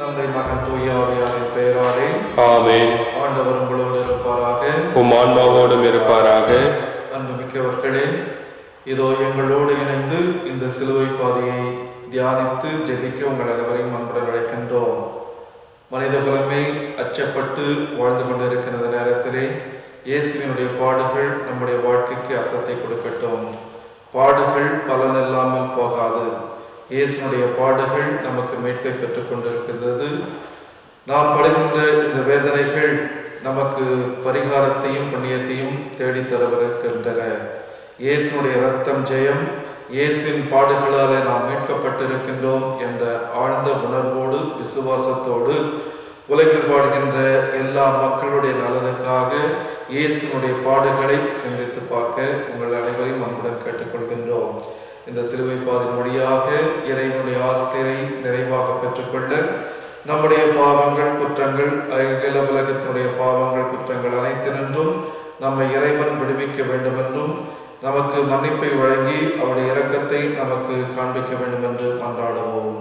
தந்தை மகன் தூயாவியாரின் பெயராலே ஆமென் ஆண்டவர் உங்களோடு இருப்பாராக உம் ஆன்மாவோடும் இருப்பாராக அன்புமிக்கவர்களே இதோ எங்களோடு இணைந்து இந்த சிலுவை பாதையை தியானித்து ஜெபிக்க உங்கள் அனைவரையும் அன்புடன் அழைக்கின்றோம் மனித குலமே அச்சப்பட்டு வாழ்ந்து கொண்டிருக்கிற இந்த நேரத்திலே இயேசுவினுடைய பாடுகள் நம்முடைய வாழ்க்கைக்கு அர்த்தத்தை கொடுக்கட்டும் பாடுகள் பலன் இல்லாமல் போகாது இயேசுனுடைய பாடுகள் நமக்கு மீட்பை பெற்றுக் கொண்டிருக்கின்றது நாம் படுகின்ற இந்த வேதனைகள் நமக்கு பரிகாரத்தையும் புண்ணியத்தையும் தேடித் தரவிருக்கின்றன இயேசுனுடைய ரத்தம் ஜெயம் இயேசுவின் பாடுகளாலே நாம் மீட்கப்பட்டிருக்கின்றோம் என்ற ஆழ்ந்த உணர்வோடு விசுவாசத்தோடு உலகில் வாழ்கின்ற எல்லா மக்களுடைய நலனுக்காக இயேசுனுடைய பாடுகளை சிந்தித்து பார்க்க உங்கள் அனைவரையும் அன்புடன் கேட்டுக்கொள்கின்றோம் இந்த சிலுவை பாதையின் வழியாக இறைவனுடைய ஆசிரியை நிறைவாக பெற்றுக்கொள்ள நம்முடைய பாவங்கள் குற்றங்கள் அகில உலகத்தினுடைய பாவங்கள் குற்றங்கள் அனைத்தினின்றும் நம்மை இறைவன் விடுவிக்க வேண்டும் என்றும் நமக்கு மன்னிப்பை வழங்கி அவருடைய இரக்கத்தை நமக்கு காண்பிக்க வேண்டும் என்று மன்றாடுவோம்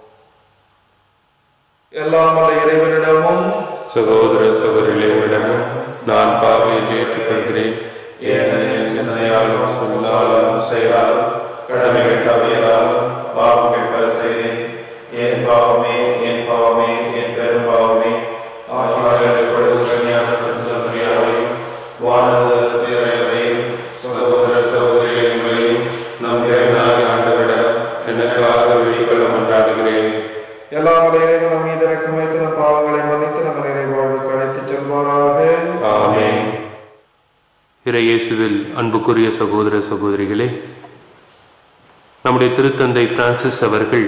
எல்லாம் வல்ல இறைவனிடமும் சகோதர சகோதரிகளிடமும் நான் பாவையை ஏற்றுக்கொள்கிறேன் ஏனெனில் சிந்தனையாலும் சொல்லாலும் செயலாலும் கடமைகள் தவறியதாலும் பாவங்கள் பல செய்தேன் என் பாவமே என் பாவமே என் பெரும் பாவமே ஆகியோர்கள் பொழுது கல்யாண பிரச்சனையாளையும் வானது நிறைவரையும் சகோதர சகோதரிகளையும் நம் இறைவனாக ஆண்டவரிடம் எனக்காக வெளிக்கொள்ள மன்றாடுகிறேன் எல்லாம் வல்ல இறைவன் நம் மீது இரக்கம் வைத்து நம் பாவங்களை மன்னித்து நம்ம நிறைவாழ்வுக்கு அழைத்துச் செல்வாராக ஆமென் இறையேசுவில் அன்புக்குரிய சகோதர சகோதரிகளே நம்முடைய திருத்தந்தை பிரான்சிஸ் அவர்கள்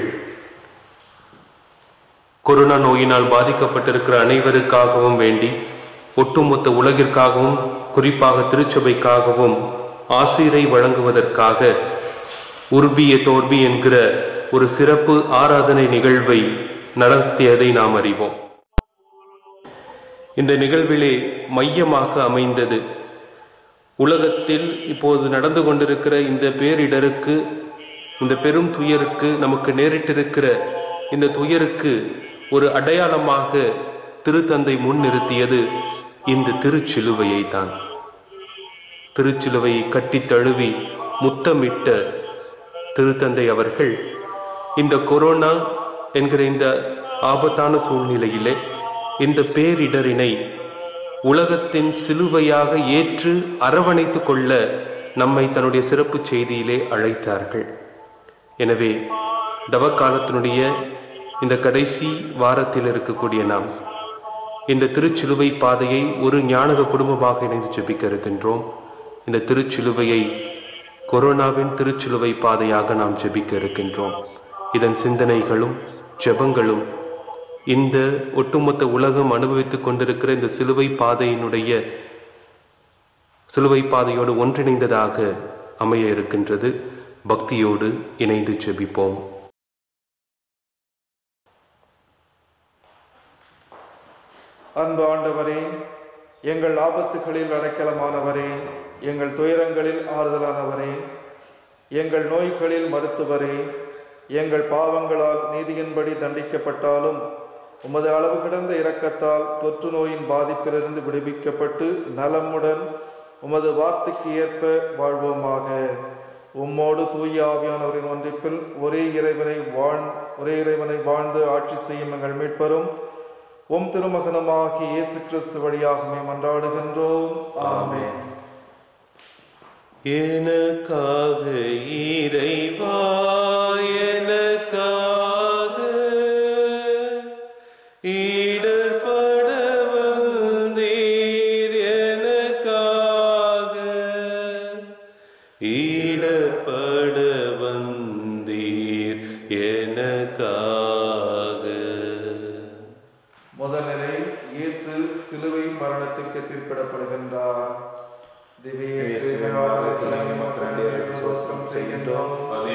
கொரோனா நோயினால் பாதிக்கப்பட்டிருக்கிற அனைவருக்காகவும் வேண்டி ஒட்டுமொத்த உலகிற்காகவும் குறிப்பாக திருச்சபைக்காகவும் ஆசிரை வழங்குவதற்காக உர்பிய தோர்பி என்கிற ஒரு சிறப்பு ஆராதனை நிகழ்வை நடத்தியதை நாம் அறிவோம் இந்த நிகழ்விலே மையமாக அமைந்தது உலகத்தில் இப்போது நடந்து கொண்டிருக்கிற இந்த பேரிடருக்கு இந்த பெரும் துயருக்கு நமக்கு நேரிட்டிருக்கிற இந்த துயருக்கு ஒரு அடையாளமாக திருத்தந்தை முன்னிறுத்தியது இந்த திருச்சிலுவையை தான் திருச்சிலுவையை கட்டித் தழுவி முத்தமிட்ட திருத்தந்தை அவர்கள் இந்த கொரோனா என்கிற இந்த ஆபத்தான சூழ்நிலையிலே இந்த பேரிடரினை உலகத்தின் சிலுவையாக ஏற்று அரவணைத்துக் கொள்ள நம்மை தன்னுடைய சிறப்பு செய்தியிலே அழைத்தார்கள் எனவே தவக்காலத்தினுடைய இந்த கடைசி வாரத்தில் இருக்கக்கூடிய நாம் இந்த திருச்சிலுவை பாதையை ஒரு ஞானக குடும்பமாக இணைந்து ஜெபிக்க இருக்கின்றோம் இந்த திருச்சிலுவையை கொரோனாவின் திருச்சிலுவை பாதையாக நாம் ஜெபிக்க இருக்கின்றோம் இதன் சிந்தனைகளும் ஜெபங்களும் இந்த ஒட்டுமொத்த உலகம் அனுபவித்துக் கொண்டிருக்கிற இந்த சிலுவை பாதையினுடைய சிலுவை பாதையோடு ஒன்றிணைந்ததாக அமைய இருக்கின்றது பக்தியோடு இணைந்து ஜெபிப்போம் அன்பு ஆண்டவரே எங்கள் ஆபத்துகளில் அடைக்கலமானவரே எங்கள் துயரங்களில் ஆறுதலானவரே எங்கள் நோய்களில் மருத்துவரே எங்கள் பாவங்களால் நீதியின்படி தண்டிக்கப்பட்டாலும் உமது அளவு கடந்த இரக்கத்தால் தொற்று நோயின் பாதிப்பிலிருந்து விடுவிக்கப்பட்டு நலமுடன் உமது வார்த்தைக்கு ஏற்ப வாழ்வோமாக உம்மோடு தூய ஆவியானவரின் ஒன்றிப்பில் ஒரே இறைவனை வாழ் ஒரே இறைவனை வாழ்ந்து ஆட்சி செய்யும் எங்கள் மீட்பரும் உம் திருமகனுமாகி இயேசு கிறிஸ்து வழியாகவே மன்றாடுகின்றோம் ஆமென் எனக்காக இறைவா எனக்காக ஈடர்பட வந்தீர் எனக்காக ஈடர்பட வந்தீர் எனக்காக முதல் நிலை இயேசு சிலுவை மரணத்திற்கு தீர்ப்பிடப்படுகின்றார் திவ்ய இயேசுவே, ஆராதனை மக்கள் அனைவருக்கும் ஸ்தோத்திரம் செய்கின்றோம்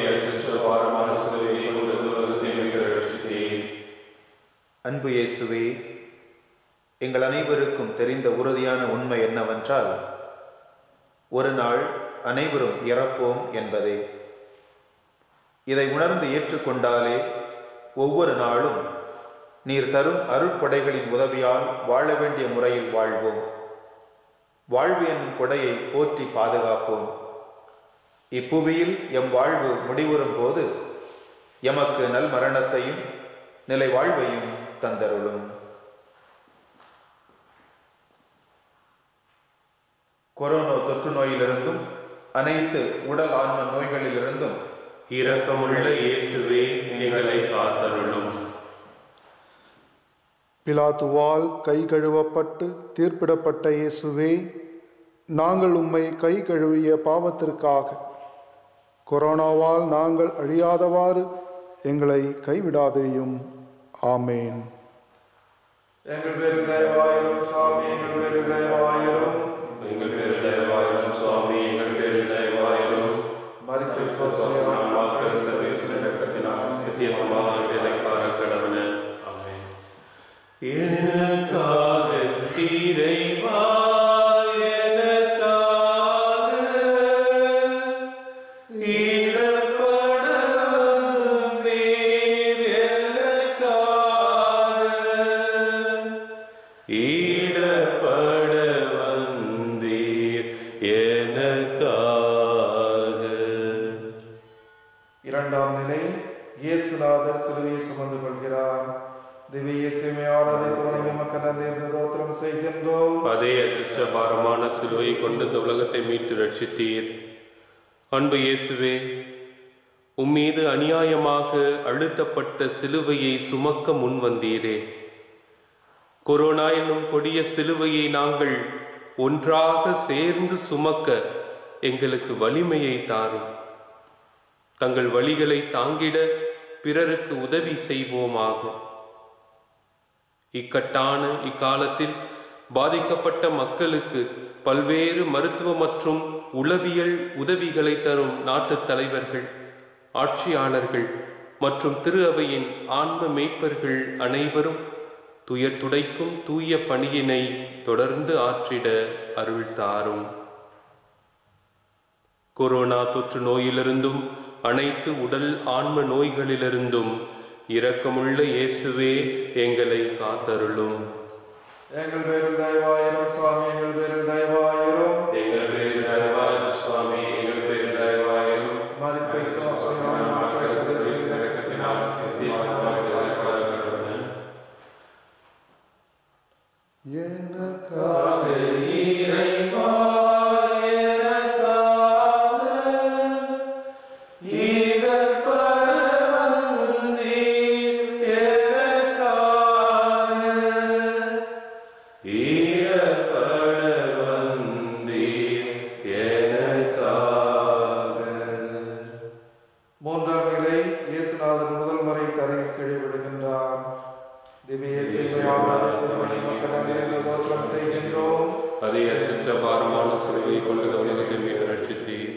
அன்பு இயேசுவே எங்கள் அனைவருக்கும் தெரிந்த உறுதியான உண்மை என்னவென்றால் ஒரு நாள் அனைவரும் இறப்போம் என்பதே இதை உணர்ந்து ஏற்றுக்கொண்டாலே ஒவ்வொரு நாளும் நீர் தரும் அருட்கொடைகளின் உதவியால் வாழ வேண்டிய முறையில் வாழ்வோம் வாழ்வு என்னும் கொடையை போற்றி பாதுகாப்போம் இப்புவியில் எம் வாழ்வு முடிவுறும் போது எமக்கு நல் மரணத்தையும் நிலை வாழ்வையும் தந்தருளும் கொரோனா தொற்று நோயிலிருந்தும் அனைத்து உடல் ஆன்ம நோய்களிலிருந்தும் இரக்கமுள்ள இயேசுவே எங்களை காத்தருளும் பிலாத்துவால் கை கழுவப்பட்டு தீர்ப்பிடப்பட்ட இயேசுவே நாங்கள் உம்மை கை கழுவிய பாவத்திற்காக கொரோனாவால் நாங்கள் அழியாதவாறு எங்களை கைவிடாதேயும் ஆமேன் எங்கள் பேரில் தயவாயிரும் சாமி எங்கள் பேரில் தயவாயிரும் எங்கள் பேரில் தயவாயிரும் சுவாமி எங்கள் பேரில் தயவாயிரும் மறித்த விசுவாசம் வாக்கள் சர்வீஸ் இறக்கத்தினால் நித்திய சமாதானத்தை காரக்கடவன ஆமென் எனக்காக இறைவா எனக்காக ஈடப்பட வந்தீர் எனக்காக ஈடப்பட வந்தீர் எனக்காக இரண்டாம் நிலை இயேசுநாதர் சிலுவையை சுமந்து கொள்கிறார் திவ்ய இயேசுவை ஆராதித்து வணங்கி மக்கள் நன்றி தோத்திரம் செய்கின்றோம் அதே அசிஷ்ட பாரமான சிலுவையை கொண்டு இந்த உலகத்தை மீட்டு ரட்சித்தீர் அன்பு இயேசுவே உம்மீது அநியாயமாக அழுத்தப்பட்ட சிலுவையை சுமக்க முன்வந்தீரே கொரோனா என்னும் கொடிய சிலுவையை நாங்கள் ஒன்றாக சேர்ந்து சுமக்க எங்களுக்கு வலிமையை தாரும் தங்கள் வழிகளை தாங்கிட பிறருக்கு உதவி செய்வோமாக இக்கட்டான இக்காலத்தில் பாதிக்கப்பட்ட மக்களுக்கு பல்வேறு மருத்துவ மற்றும் உளவியல் உதவிகளை தரும் நாட்டுத் தலைவர்கள் ஆட்சியாளர்கள் மற்றும் திரு அவையின் ஆன்ம மேய்ப்பர்கள் அனைவரும் துயர் துடைக்கும் தூய பணியினை தொடர்ந்து ஆற்றிட அருள் தாரும் கொரோனா தொற்று நோயிலிருந்தும் அனைத்து உடல் ஆன்ம நோய்களிலிருந்தும் இரக்கமுள்ள இயேசுவே எங்களை காத்தருளும் எங்கள் பேரில் தயவாயிரும் சுவாமி எங்கள் பேரில் தயவாயிரும் எங்கள் பேரில் தயவாயிரும் சுவாமி எங்கள் பேரில் தயவாயிரும் மறித்த விசுவாசமான மக்கள் சர்வீஸ் இறக்கத்தினால் நித்திய சமாதானத்தை காரக்கடவன எனக்காக மூன்றாம் நிலை இயேசுநாதர் முதல் முறை தரையில் கழிவிடுகின்றார் திவ்ய இயேசுவை ஆராதித்து வணங்கி மக்கள் நன்றி தோத்திரம் செய்கின்றோம் அதே அசிஷ்ட பாரமான சிலுவை கொண்டு இந்த உலகத்தை மீது ரட்சித்தீர்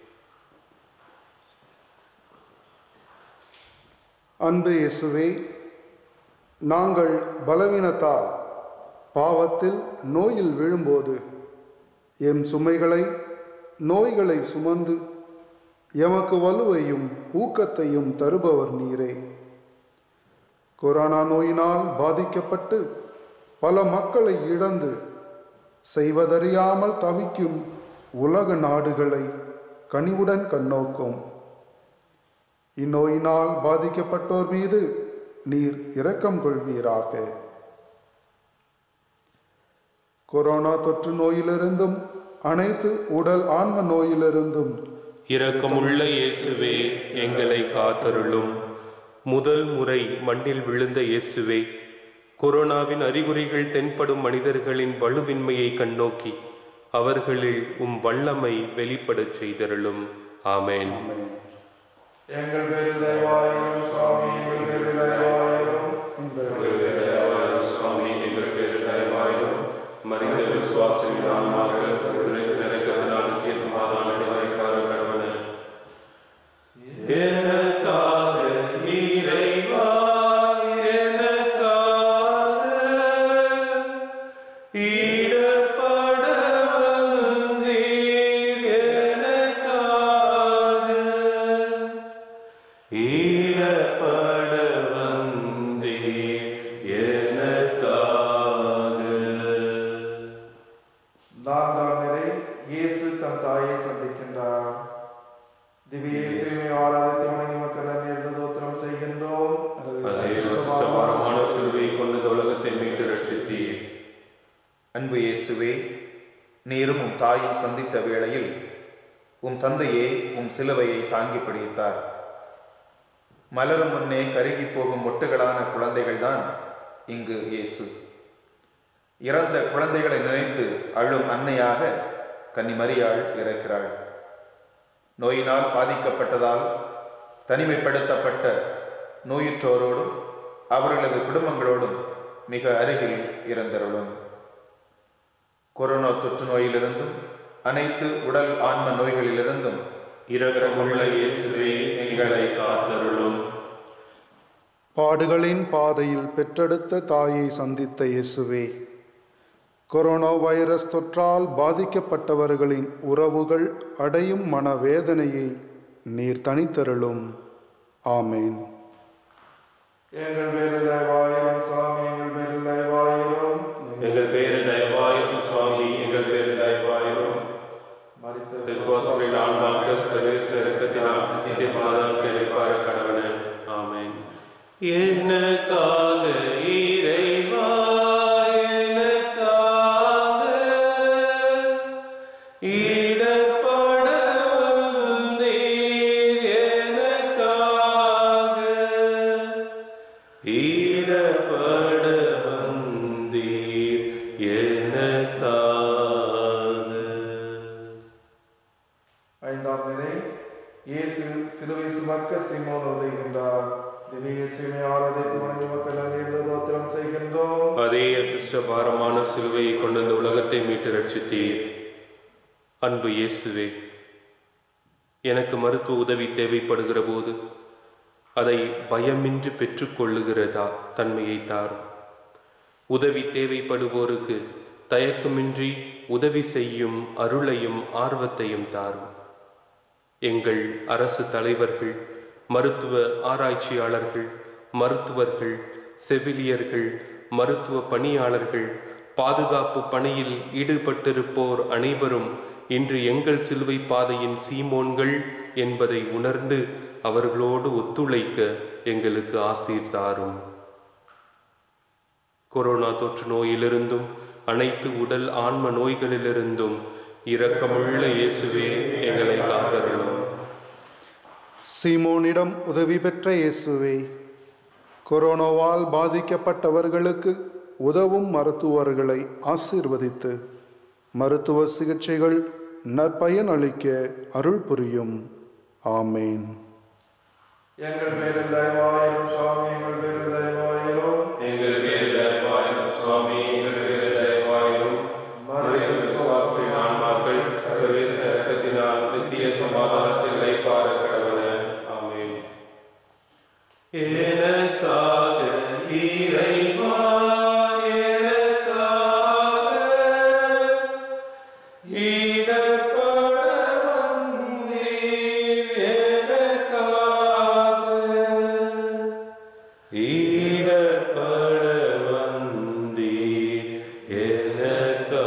அன்பு இயேசுவே நாங்கள் பலவீனத்தால் பாவத்தில் நோயில் விழும்போது எம் சுமைகளை நோய்களை சுமந்து எமக்கு வலுவையும் ஊக்கத்தையும் தருபவர் நீரே கொரோனா நோயினால் பாதிக்கப்பட்டு பல மக்களை இழந்து செய்வதறியாமல் தவிக்கும் உலக நாடுகளை கனிவுடன் கண்ணோக்கும் இந்நோயினால் பாதிக்கப்பட்டோர் மீது நீர் இரக்கம் கொள்வீராக கொரோனா தொற்று நோயிலிருந்தும் அனைத்து உடல் ஆன்ம நோயிலிருந்தும் இரக்கமுள்ள இயேசுவே எங்களை காத்தருளும் முதல் முறை மண்ணில் விழுந்த இயேசுவே கொரோனாவின் அறிகுறிகள் தென்படும் மனிதர்களின் வலுவின்மையை கண்ணோக்கி அவர்களில் உம் வல்லமை வெளிப்படச் செய்தருளும் ஆமென் எங்கள் பேரில் தயவாயிரும் சுவாமி எங்கள் பேரில் தயவாயிரும் சுவாமி எங்கள் பேரில் தயவாயிரும் மனித விசுவாசிகள் நினைக்கிறதுனால் நிச்சய சமாதானத்தை கடவன எனக்காக இறைவா எனக்காக ஈடப்பட வந்தீர் எனக்காக ஈடப்பட வந்தீர் நான்காம் நிலை இயேசு தம் தாயை சந்திக்கின்றார் திவ்ய இயேசுவை ஆராதித்து வணங்கி மக்கள் நன்றியது தோத்திரம் செய்கின்றோம் அதே சுத்தபாரமான சிலுவை கொண்டு இந்த உலகத்தை மீட்டு ரட்சித்தீர் அன்பு இயேசுவே நீரும் உம் தாயும் சந்தித்த வேளையில் உம் தந்தையே உம் சிலுவையை தாங்கி பிடித்தார் மலரும் முன்னே கருகி போகும் மொட்டுகளான குழந்தைகள்தான் இங்கு இயேசு இறந்த குழந்தைகளை நினைத்து அழும் அன்னையாக கன்னிமரியாள் இருக்கிறாள் நோயினால் பாதிக்கப்பட்டதால் தனிமைப்படுத்தப்பட்ட நோயுற்றோரோடும் அவர்களது குடும்பங்களோடும் மிக அருகில் இருந்தருளும் கொரோனா தொற்று நோயிலிருந்தும் அனைத்து உடல் ஆன்ம நோய்களிலிருந்தும் இரக்கமுள்ள இயேசுவே எங்களை காத்தருளும் பாடுகளின் பாதையில் பெற்றெடுத்த தாயை சந்தித்த இயேசுவே கொரோனா வைரஸ் தொற்றால் பாதிக்கப்பட்டவர்களின் உறவுகள் அடையும் மனவேதனையை நீர் தனித்தருளும் ஆமேன் எங்கள் பேரில் தயவாயிரும் சாமி எங்கள் பேரில் தயவாயிரும் எங்கள் பேரு தயவாயிரும் சுவாமி எங்கள் பேரு தயவாயிரும் மரித்த விசுவாசத்தின் ஆன்மாக்கள் சர்வேஸ்வர இறக்கத்தினால் நித்திய சமாதானம் கிடைப்பார கடவன ஆமென் எனக்காக இறைவா எனக்காக இடர்பட வந்தீர் எனக்காக இடர்பட வந்தீர் எனக்காக ஐந்தாம் நிலை இயேசு சிலுவை சுமக்க சிமோன் உதவுகின்றார் திவ்ய இயேசுவை ஆராதித்து வணங்கி மக்கள் நன்றியது தோத்திரம் செய்கின்றோம் அதே அசிஷ்ட பாரமான சிலுவையை கொண்டு இந்த உலகத்தை மீட்டு ரட்சித்தீர் அன்பு இயேசுவே எனக்கு மருத்துவ உதவி தேவைப்படுகிற போது அதை பயமின்றி பெற்றுக்கொள்ளுகிறதா தன்மையை தாரும் உதவி தேவைப்படுவோருக்கு தயக்கமின்றி உதவி செய்யும் அருளையும் ஆர்வத்தையும் தாரும் எங்கள் அரசு தலைவர்கள் மருத்துவ ஆராய்ச்சியாளர்கள் மருத்துவர்கள் செவிலியர்கள் மருத்துவ பணியாளர்கள் பாதுகாப்பு பணியில் ஈடுபட்டிருப்போர் அனைவரும் இன்று எங்கள் சிலுவை பாதையின் சீமோன்கள் என்பதை உணர்ந்து அவர்களோடு ஒத்துழைக்க எங்களுக்கு ஆசீர் தாரும் கொரோனா தொற்று நோயிலிருந்தும் அனைத்து உடல் ஆன்ம நோய்களிலிருந்தும் இரக்கமுள்ள இயேசுவே எங்களை காத்தருளும் சீமோனிடம் உதவி பெற்ற இயேசுவே கொரோனாவால் பாதிக்கப்பட்டவர்களுக்கு உதவும் மருத்துவர்களை ஆசீர்வதித்து மருத்துவ சிகிச்சைகள் நற்பயன் அளிக்க அருள் புரியும் ஆமேன் எங்கள் பேரில் தயவாயிரும் சாமி எங்கள் பேரில் தயவாயிரும் எங்கள் பேர் தயவாயிரும் சுவாமி எங்கள் பேர் தயவாயிரும் மனித விசுவாசத்தின் ஆன்மாக்கள் சர்வதேச இரக்கத்தினால் நித்திய சமாதானத்தில் இளைப்பாற கடவன ஆமென் எனக்காக இறைவா எனக்காக இடர்பட வந்தீர் எனக்காக ஈடப்பட வந்தீர் எனக்காக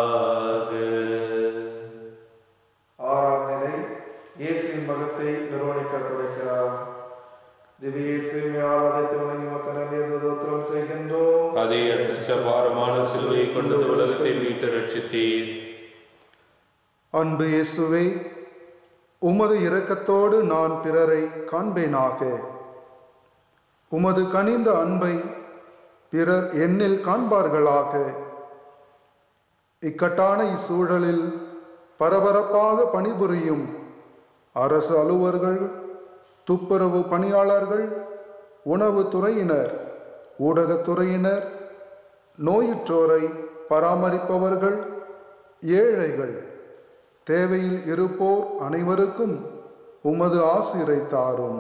ஆறாம் நிலை இயேசுவின் மகத்தை வெரோனிக்கா துடைக்கிறார் திவ்ய இயேசுவை ஆராதித்து வணங்கி மக்கள் நன்றியது தோத்திரம் செய்கின்றோம் அதே அசிஷ்டபாரமான சிலுவையை கொண்டு இந்த உலகத்தை மீட்டு ரட்சித்தீர் அன்பு இயேசுவே உமது இரக்கத்தோடு நான் பிறரை காண்பேனாக உமது கனிந்த அன்பை பிறர் என்னில் காண்பார்களாக இக்கட்டான இச்சூழலில் பரபரப்பாக பணிபுரியும் அரசு அலுவலர்கள் துப்புரவு பணியாளர்கள் உணவுத் துறையினர் ஊடகத்துறையினர் நோயுற்றோரை பராமரிப்பவர்கள் ஏழைகள் தேவையில் இருப்போர் அனைவருக்கும் உமது ஆசிரை தாரும்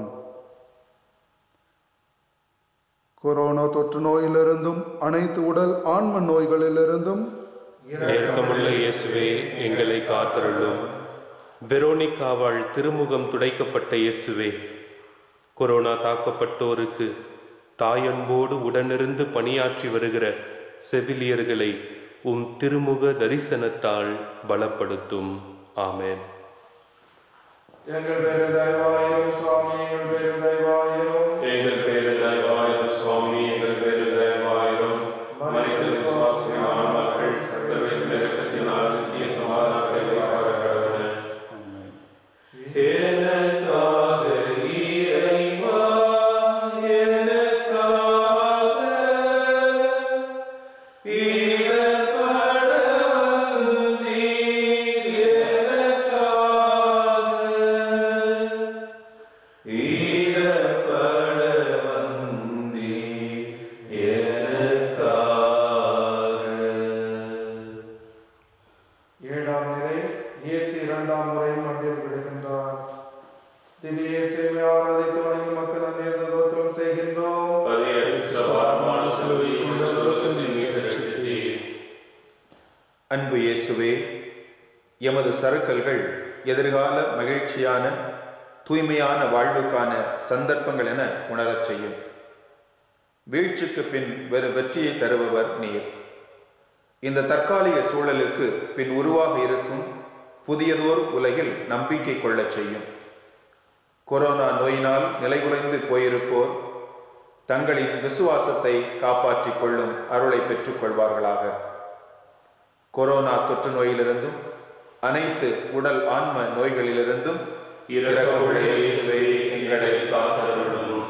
கொரோனா தொற்று நோயிலிருந்தும் அனைத்து உடல் ஆன்ம நோய்களிலிருந்தும் இரக்கமுள்ள இயேசுவே எங்களை காத்தருளும் வெரோனிக்காவால் திருமுகம் துடைக்கப்பட்ட இயேசுவே கொரோனா தாக்கப்பட்டோருக்கு தாயன்போடு உடனிருந்து பணியாற்றி வருகிற செவிலியர்களை உம் திருமுக தரிசனத்தால் பலப்படுத்தும் ஆமென் எங்கள் பேரு தயவாயிரும் சுவாமி எங்கள் பேரு தயவாயிரும் எங்கள் பேரு தயவாயிரும் சுவாமி எங்கள் பேரு தயவாயிரும் மனித சுவாசிய ஆன்மாக்கள் சர்வதேச நெருக்கத்தினால் நித்திய சமாதானத்தை வைப்பார கடவுளே எனக்காக இறைவா எனக்காக இடர்பட வந்தீர் எனக்காக இடர்பட வந்தீர் எனக்காக ஏழாம் நிலை இயேசு இரண்டாம் முறை மண்டியில் விடுகின்றார் திவ்ய இயேசுவை ஆராதித்து வணங்கி மக்கள் அந்நியர்ந்த தோத்திரம் செய்கின்றோம் அன்பு இயேசுவே எமது சறுக்கல்கள் எதிர்கால மகிழ்ச்சியான தூய்மையான வாழ்வுக்கான சந்தர்ப்பங்கள் என உணரச் செய்யும் வீழ்ச்சிக்கு பின் வெறும் வெற்றியை தருபவர் நீர் இந்த தற்காலிக சூழலுக்கு பின் உருவாக இருக்கும் புதியதோர் உலகில் நம்பிக்கை கொள்ளச் செய்யும் கொரோனா நோயினால் நிலைகுலைந்து போயிருப்போர் தங்களின் விசுவாசத்தை காப்பாற்றிக் கொள்ளும் அருளை பெற்றுக் கொள்வார்களாக கொரோனா தொற்று நோயிலிருந்தும் அனைத்து உடல் ஆன்ம நோய்களிலிருந்தும் இரக்கமுள்ள இயேசுவே எங்களை காத்தருளும்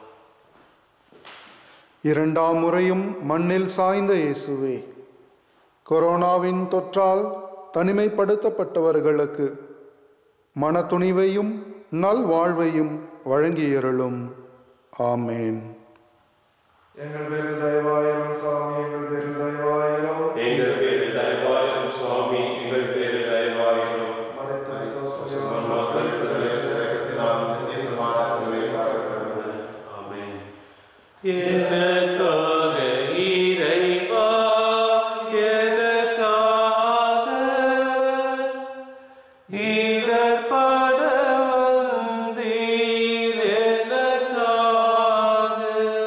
இரண்டாம் முறையும் மண்ணில் சாய்ந்த இயேசுவே கொரோனாவின் தொற்றால் தனிமைப்படுத்தப்பட்டவர்களுக்கு மனத்துணிவையும் நல்வாழ்வையும் வழங்கியருளும் ஆமேன் எங்கள் பேரு தயவாயிரும் சுவாமி எங்கள் பேரு தயவாயிரும் எங்கள் பேரு தயவாயிரும் சுவாமி எங்கள் பேரு தயவாயிரும் மறைத்த விசுவாசம் நம் மக்கள் சர்வதேச இரக்கத்தினால் நித்திய சமாதானத்தை வைப்பார கடவுளே. ஆமென். எனக்காக இறைவா எனக்காக இடர்பட வந்தீர் எனக்காக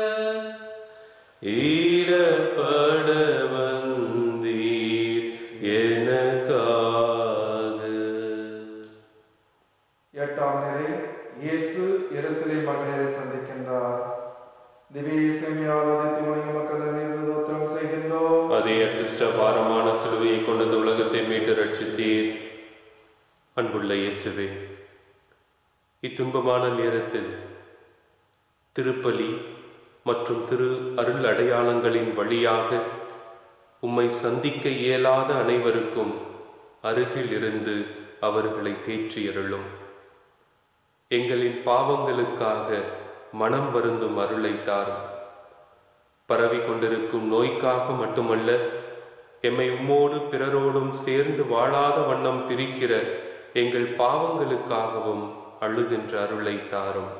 இடர்பட வந்தீர் எனக்காக எட்டாம் நிலை இயேசு எருசலேம் மகளிரை சந்திக்கின்றார் திவ்ய இயேசுவை ஆராதித்து வணங்கி மக்கள் அந்நியர்ந்த தோத்திரம் செய்கின்றோம் அதே அச்சிஷ்ட பாரமான சிலுவையை கொண்டு இந்த உலகத்தை மீட்டு ரட்சித்தீர் அன்புள்ள இயேசுவே இத்துன்பமான நேரத்தில் திருப்பலி மற்றும் திரு அருள் அடையாளங்களின் வழியாக உம்மை சந்திக்க இயலாத அனைவருக்கும் அருகில் இருந்து அவர்களை தேற்றியருளும் எங்களின் பாவங்களுக்காக மனம் வருந்தும் அருளை தாரும் பரவி கொண்டிருக்கும் நோய்க்காக மட்டுமல்ல எம்மை உம்மோடு பிறரோடும் சேர்ந்து வாழாத வண்ணம் பிரிக்கிற எங்கள் பாவங்களுக்காகவும் அழுகின்ற அருளை தாரும்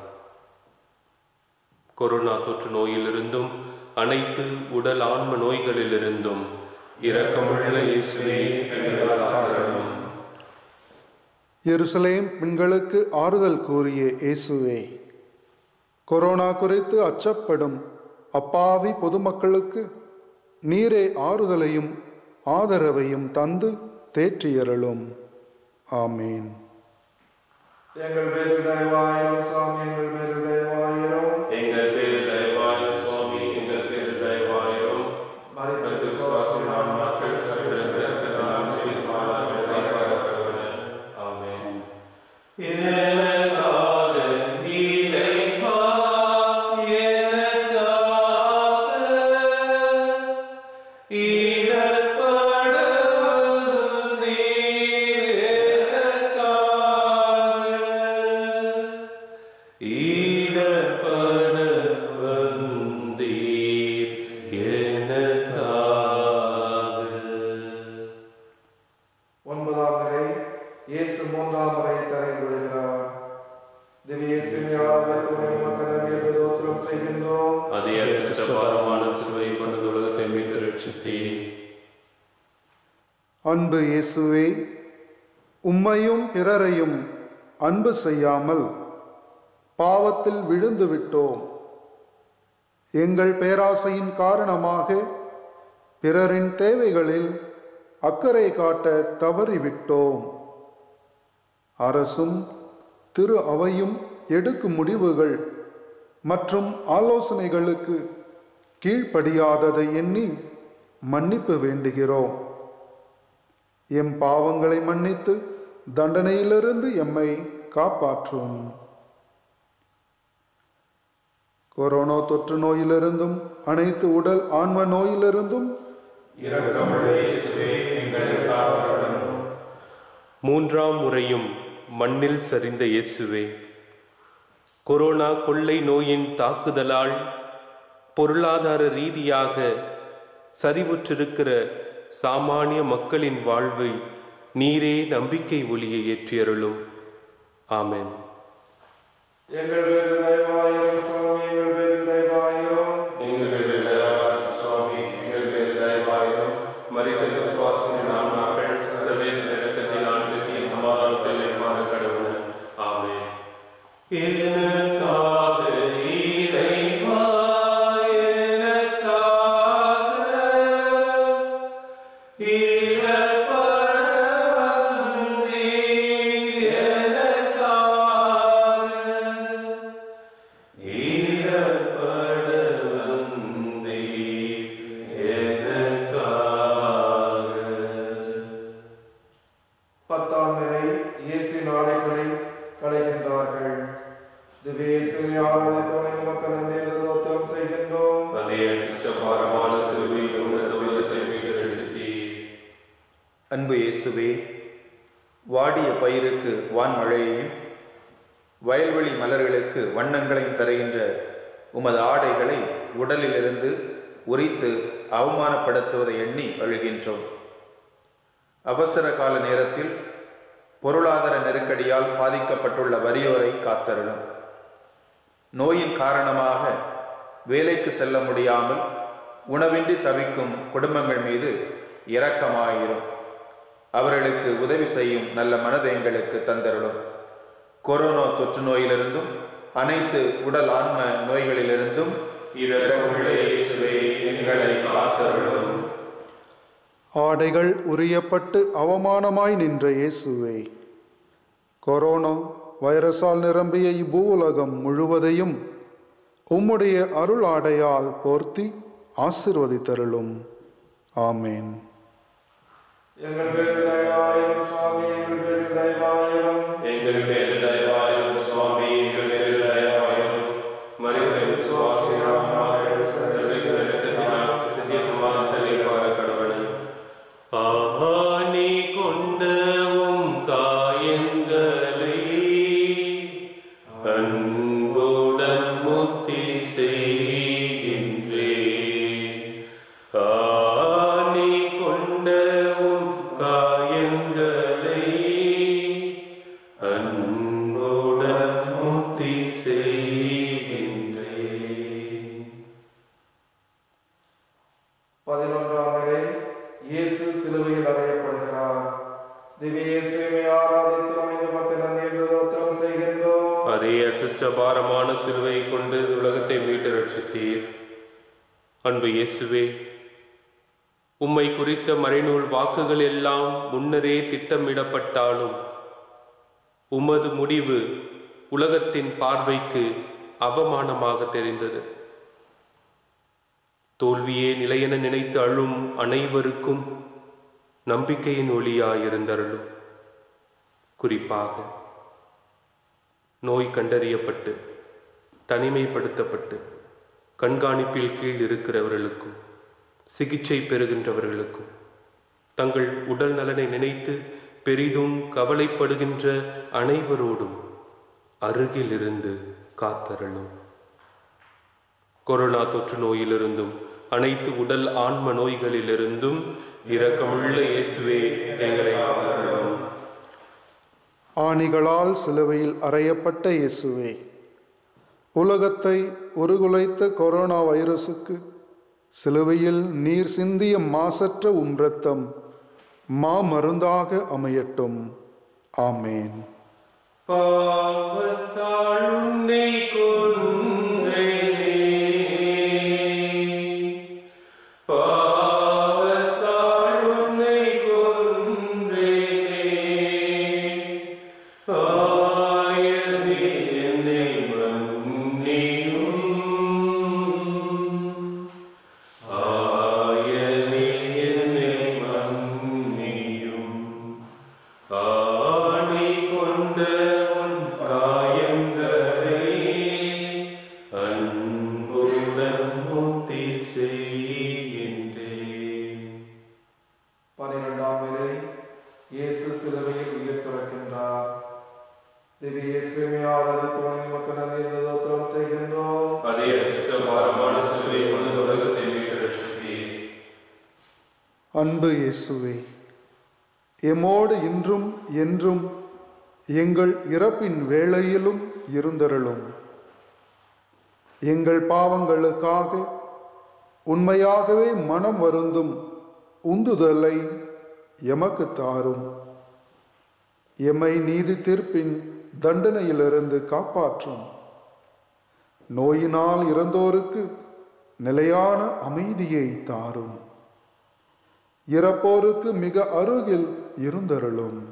கொரோனா தொற்று நோயிலிருந்தும் அனைத்து உடல் ஆன்ம நோய்களிலிருந்தும் இரக்கமுள்ள இயேசுவே எங்களை காத்தருளும். எருசலேம் பெண்களுக்கு ஆறுதல் கூறிய இயேசுவே கொரோனா குறித்து அச்சப்படும் அப்பாவி பொதுமக்களுக்கு நீரே ஆறுதலையும் ஆதரவையும் தந்து தேற்றியருளும் ஆமேன் எங்கள் பேரு தயவாயிரும் சுவாமி எங்கள் பேரு தயவாயிரும் எங்கள் பேர் தயவாயிரும் சுவாமி எங்கள் பேர் தயவாயிரும் மறைத்த மனித விசுவாசம் விசுவாசம் மக்கள் சர்வதேச இரக்கத்தினால் நித்திய சமாதானத்தை வைப்பார கடவுளே. ஆமென். எனக்காக இறைவா, எனக்காக இடர்பட வந்தீர் எனக்காக. இடர்பட வந்தீர் எனக்காக. ஒன்பதாம் நிலை இயேசு மூன்றாம் முறை தரையில் விடுகிறார் திவ்ய இயேசுவை ஆராதித்து வணங்கி மக்கள் அந்நியர்ந்த தோத்திரம் செய்கின்றோம் அதே அச்சிஷ்ட பாரமான சிலுவை கொண்டு உலகத்தை மீட்டு ரட்சித்தீர் அன்பு இயேசுவே உம்மையும் பிறரையும் அன்பு செய்யாமல் பாவத்தில் விழுந்து விட்டோம் எங்கள் பேராசையின் காரணமாக பிறரின் தேவைகளில் அக்கறை காட்ட தவறிவிட்டோம் அரசும் திரு அவையும் எடுக்கும் முடிவுகள் மற்றும் ஆலோசனைகளுக்கு கீழ்ப்படியாததை எண்ணி மன்னிப்பு வேண்டுகிறோம் எம் பாவங்களை மன்னித்து தண்டனையிலிருந்து எம்மை காப்பாற்றும் கொரோனா தொற்று நோயிலிருந்தும் அனைத்து உடல் ஆன்ம நோயிலிருந்தும் மூன்றாம் முறையும் மண்ணில் சரிந்த இயேசுவே கொரோனா கொள்ளை நோயின் தாக்குதலால் பொருளாதார ரீதியாக சரிவுற்றிருக்கிற சாமானிய மக்களின் வாழ்வை நீரே நம்பிக்கை ஒளியை ஏற்றியருளும் ஆமென் எங்கள் பேரில் தயவாயிரும் சுவாமி எங்கள் பேரில் தயவாயிரும் எங்கள் பேரில் தயவாயிரும் சுவாமி எங்கள் பேரில் தயவாயிரும் மரித்த விசுவாசின் நாமாக்கள் சர்வதேச நெருக்கத்தில் ஆண்டு சமாதானத்தில் எவ்வாறு கடவுள் ஆமென் எனக்காக இறைவா எனக்காக இடப்பட வந்தீர் எனக்காக ஈரப்பட வந்தீர் எனக்காக. பத்தாம் நிலை இயேசு நாடைகளை களைகின்றார்கள் திவ்யேசுவை ஆராதித்தோனை நமக்கு நன்றி என்று தோத்திரம் செய்கின்றோம் அதே சிஷ்டபாரமான சிலுவை கொண்ட உலகத்தை மீட்டெழுத்தீர். அன்பு இயேசுவே வாடிய பயிருக்கு வான்மழையையும் வயல்வெளி மலர்களுக்கு வண்ணங்களையும் தருகின்ற உமது ஆடைகளை உடலிலிருந்து உரித்து அவமானப்படுத்துவதை எண்ணி அழுகின்றோம் அவசர கால நேரத்தில் பொருளாதார நெருக்கடியால் பாதிக்கப்பட்டுள்ள வறியோரை காத்தருளும் நோயின் காரணமாக வேலைக்கு செல்ல முடியாமல் உணவின்றி தவிக்கும் குடும்பங்கள் மீது இரக்கமாயிரும் அவர்களுக்கு உதவி செய்யும் நல்ல மனதை எங்களுக்கு தந்தருளும் கொரோனா தொற்று நோயிலிருந்தும் அனைத்து உடல் ஆன்ம நோய்களிலிருந்தும் இரக்கமுள்ள இயேசுவே எங்களை காத்தருளும் ஆடைகள் உரியப்பட்டு அவமானமாய் நின்ற இயேசுவே கொரோனா வைரஸால் நிரம்பிய இப்பூவுலகம் முழுவதையும் உம்முடைய அருள் ஆடையால் போர்த்தி ஆசிர்வதித்தருளும் ஆமேன் எங்கள் பேரில் தயவாயிரும் சுவாமி எங்கள் பேரில் தயவாயிரும் எங்கள் பேரில் தயவாயிரும் சுவாமி எங்கள் பேரில் தயவாயிரும் மரித்த விசுவாசின் ஆன்மாக்கள் சர்வதேச நெருக்கத்தினால் சித்திய சமாதானத்தில் எவ்வாறு கடவுள் ஆஹா நீ கொண்ட உம் காயங்களை அன்புடன் முத்தி செய்கின்றே ஆணி கொண்ட உம் காயங்களை அன்புடன் முத்தி செய்கின்றே பதினொன்றாம் நிலை இயேசு சிலுவையில் அறையப்படுகிறார் திவ்ய இயேசுவை ஆராதித்து அமைந்து மக்கள் நன்றி என்று தோத்திரம் செய்கின்றோம் அதே அசிஷ்ட பாரமான சிலுவை கொண்டு உலகத்தை மீட்டு ரட்சித்தீர் அன்பு இயேசுவே உம்மை குறித்த மறைநூல் வாக்குகள் எல்லாம் முன்னரே திட்டமிடப்பட்டாலும் உமது முடிவு உலகத்தின் பார்வைக்கு அவமானமாக தெரிந்தது தோல்வியே நிலையென நினைத்து அழும் அனைவருக்கும் நம்பிக்கையின் ஒளியாயிருந்தருளும் குறிப்பாக நோய் கண்டறியப்பட்டு தனிமைப்படுத்தப்பட்டு கண்காணிப்பில் கீழ் இருக்கிறவர்களுக்கும் சிகிச்சை பெறுகின்றவர்களுக்கும் தங்கள் உடல் நலனை நினைத்து பெரிதும் கவலைப்படுகின்ற அனைவரோடும் அருகில் இருந்து காத்தருளும் கொரோனா தொற்று நோயிலிருந்தும் அனைத்து உடல் ஆன்ம நோய்களிலிருந்தும் இரக்கமுள்ள இயேசுவே எங்களை காத்தருளும் ஆணிகளால் சிலுவையில் அறையப்பட்ட இயேசுவே உலகத்தை உருகுலைத்த கொரோனா வைரசுக்கு சிலுவையில் நீர் சிந்திய மாசற்ற உம் இரத்தம் மாமருந்தாக அமையட்டும் ஆமேன் பாவத்தால் உன்னை கொன்றேனே. பாவத்தால் சிலுவையில் உயிர் துறக்கின்றார் திவ்ய இயேசுமையாவது துணை நமக்கு நன்றி தோத்திரம் செய்கின்றோம் அதே சிஷ்டபாரமான சிலுவை கொண்டு உலகத்தை மீட்டு ரட்சித்தீர் அன்பு இயேசுவே எம்மோடு இன்றும் என்றும் எங்கள் இறப்பின் வேளையிலும் இருந்தருளும் எங்கள் பாவங்களுக்காக உண்மையாகவே மனம் வருந்தும் உந்துதலை எமக்கு தாரும் எம்மை நீதி தீர்ப்பின் தண்டனையிலிருந்து காப்பாற்றும் நோயினால் இறந்தோருக்கு நிலையான அமைதியை தாரும் இறப்போருக்கு மிக அருகில் இருந்தருளும்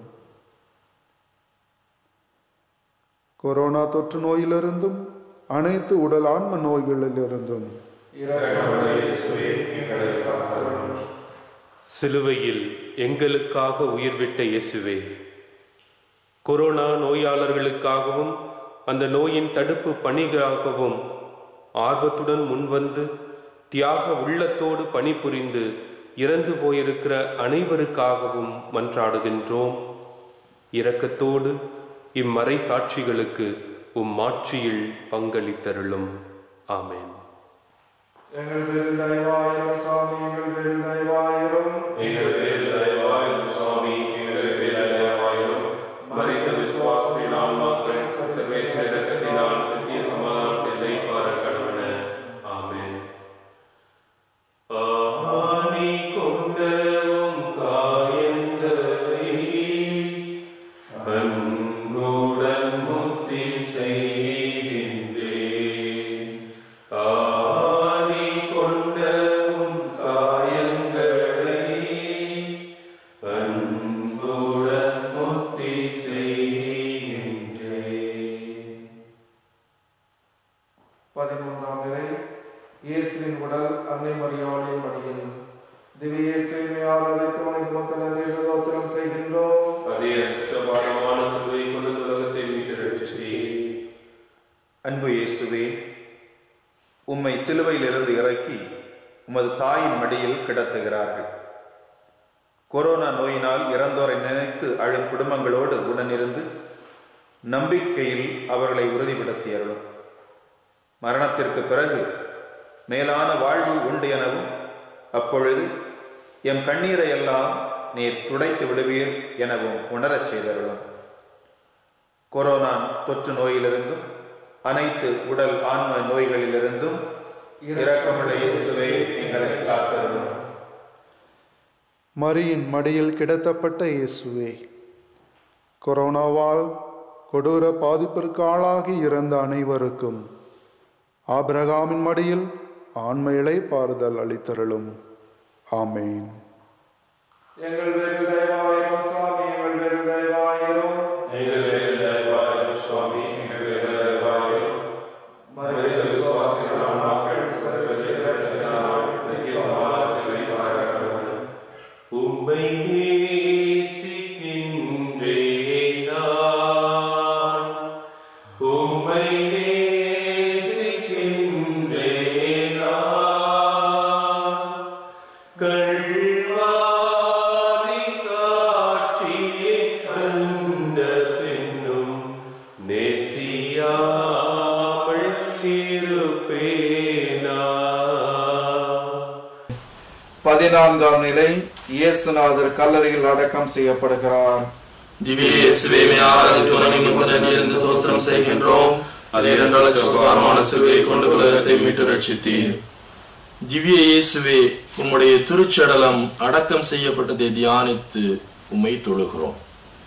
கொரோனா தொற்று நோயிலிருந்தும் அனைத்து உடல் ஆன்ம நோய்களிலிருந்தும் சிலுவையில் எங்களுக்காக உயிர் விட்ட இயேசுவே கொரோனா நோயாளர்களுக்காகவும் அந்த நோயின் தடுப்பு பணிக்காகவும் ஆர்வத்துடன் முன்வந்து தியாக உள்ளத்தோடு பணிபுரிந்து இறந்து போயிருக்கிற அனைவருக்காகவும் மன்றாடுகின்றோம் இரக்கத்தோடு இம்மறை சாட்சிகளுக்கு உம் மாட்சியில் பங்களித்தருளும் ஆமென் எங்கள் பேரில் தயவாயிரம் சாமி எங்கள் பேரில் தயவாயிரம் எங்கள் பேரில் தயவாயிரும் சுவாமி எங்கள் பேரில் தயவாயிரும் மறித்த விசுவாசத்தின் ஆன்மாக்கள் சர்வதேச இரக்கத்தினால் சத்திய சமாதானத்தில் லைப்பார கடவுள ஆமென் ஆணி கொண்டவும் காயங்களை அன்புடன் முத்தி செய்கின்றேன் ஆணி கொண்டவும் காயங்களை அன்புடன் முத்தி செய்கின்றேன் பதிமூன்றாம் நிலை இயேசுவின் உடல் அன்னை மரியாளின் மடியில் திவ்ய இயேசுமையால் அழைத்து வணங்கி மக்கள் நன்றி தோத்திரம் செய்கின்றோம் அதே அசிஷ்டபாரமான சிலுவை கொண்டு உலகத்தை மீட்டு ரட்சித்தீர் அன்பு இயேசுவே உம்மை சிலுவையிலிருந்து இறக்கி உமது தாயின் மடியில் கிடத்துகிறார்கள் கொரோனா நோயினால் இறந்தோரை நினைத்து அழும் குடும்பங்களோடு உடனிருந்து நம்பிக்கையில் அவர்களை உறுதிப்படுத்தியருளும் மரணத்திற்கு பிறகு மேலான வாழ்வு உண்டு எனவும் அப்பொழுது எம் கண்ணீரை எல்லாம் நீர் துடைத்து விடுவீர் எனவும் உணரச் செய்தருளும் கொரோனா தொற்று நோயிலிருந்தும் அனைத்து உடல் ஆன்ம நோய்களிலிருந்தும் இரக்கமுள்ள இயேசுவே எங்களை காத்தருளும் மரியின் மடியில் கிடத்தப்பட்ட இயேசுவே கொரோனாவால் கொடூர பாதிப்பிற்கு ஆளாகி இறந்த அனைவருக்கும் ஆபிரகாமின் மடியில் ஆன்ம இளைப்பாறுதல் அளித்தருளும் ஆமேன் எங்கள் பேரில் தயவாயிரம் சாமி எங்கள் பேரில் தயவாயிரம் எங்கள் பேரில் தயவாயிரும் சுவாமி எங்கள் பேரில் தயவாயிரும் மனித விசுவாசத்தின் ஆன்மாக்கள் சர்வதேச இரக்கத்தினால் நித்திய சமாதானத்தில் லைப்பார கடவுள உம்மை நேசிக்கின்றேன் நான். உம்மை நேசிக்கின்றேன் நான். கல்வாரி காட்சியை கண்ட பின்னும் நேசியாமல் இருப்பேனா பதினான்காம் நிலை இயேசுநாதர் கல்லறையில் அடக்கம் செய்யப்படுகிறார் திவ்ய இயேசுவே ஆராதித்து வணங்கி முகநடி இருந்து சோஸ்திரம் செய்கின்றோம் அதே இரண்டு லட்சமான சிலுவை கொண்டு உலகத்தை மீட்டு ரட்சித்தீர் திவ்ய இயேசுவே உம்முடைய திருச்சடலம் அடக்கம் செய்யப்பட்டதை தியானித்து உம்மை தொழுகிறோம்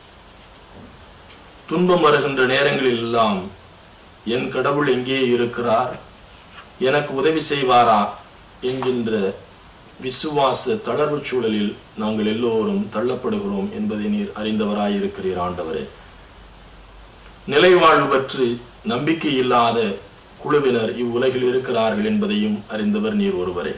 துன்பம் வருகின்ற நேரங்களில் எல்லாம் என் கடவுள் எங்கே இருக்கிறார் எனக்கு உதவி செய்வாரா என்கின்ற விசுவாச தளர்வு சூழலில் நாங்கள் எல்லோரும் தள்ளப்படுகிறோம் என்பதை நீர் அறிந்தவராயிருக்கிறீர் ஆண்டவரே நிலைவாழ்வு பற்றி நம்பிக்கை இல்லாத குழுவினர் இவ்வுலகில் இருக்கிறார்கள் என்பதையும் அறிந்தவர் நீர் ஒருவரே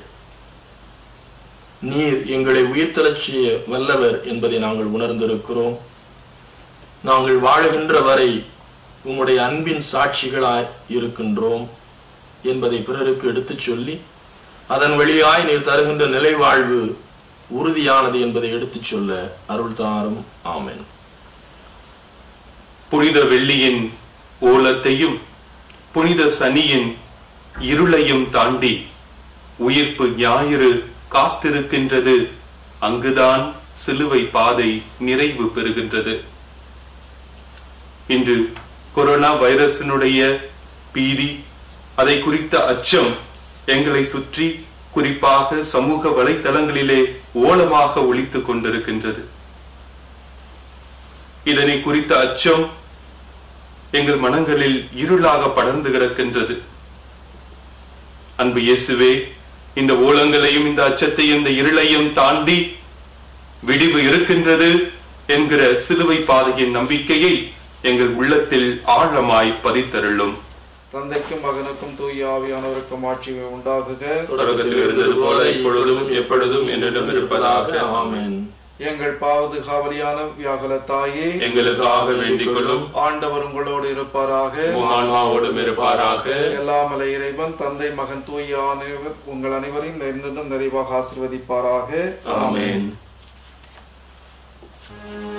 நீர் எங்களை உயிர்த்தெழச் செய்ய வல்லவர் என்பதை நாங்கள் உணர்ந்திருக்கிறோம் நாங்கள் வாழுகின்ற வரை உம்முடைய அன்பின் சாட்சிகளாய் இருக்கின்றோம் என்பதை பிறருக்கு எடுத்துச் சொல்லி அதன் வழியாய் நீர் தருகின்ற நிலைவாழ்வு உறுதியானது என்பதை எடுத்துச் சொல்ல அருள் தாரும் ஆமென் புனித வெள்ளியின் ஓலத்தையும் புனித சனியின் இருளையும் தாண்டி உயிர்ப்பு ஞாயிறு காத்திருக்கின்றது அங்குதான் சிலுவை பாதை நிறைவு பெறுகின்றது இன்று கொரோனா வைரஸினுடைய பீதி அதை குறித்த அச்சம் எங்களை சுற்றி குறிப்பாக சமூக வலைத்தளங்களிலே ஓலமாக ஒலித்துக் கொண்டிருக்கின்றது இதனை குறித்த அச்சம் எங்கள் மனங்களில் இருளாக படர்ந்து கிடக்கின்றது அன்பு இயேசுவே இந்த ஓலங்களையும் இந்த அச்சத்தையும் இந்த இருளையும் தாண்டி விடிவு இருக்கின்றது என்கிற சிலுவை பாதையின் நம்பிக்கையை எங்கள் உள்ளத்தில் ஆழமாய் பதித்தருளும் தந்தைக்கும் மகனுக்கும் தூய ஆவியானவருக்கும் ஆட்சிமை உண்டாகுக தொடக்கத்தில் இருந்தது போல இப்பொழுதும் எப்பொழுதும் என்னிடம் இருப்பதாக ஆமென் எங்கள் பாவது காவலியான வியாகுல தாயே எங்களுக்காக வேண்டிக் கொள்ளும் ஆண்டவர் உங்களோடு இருப்பாராக ஆன்மாவோடும் இருப்பாராக எல்லாமலை இறைவன் தந்தை மகன் தூய ஆணையவர் உங்கள் அனைவரையும் என்றும் நிறைவாக ஆசிர்வதிப்பாராக ஆமென் ஆமென்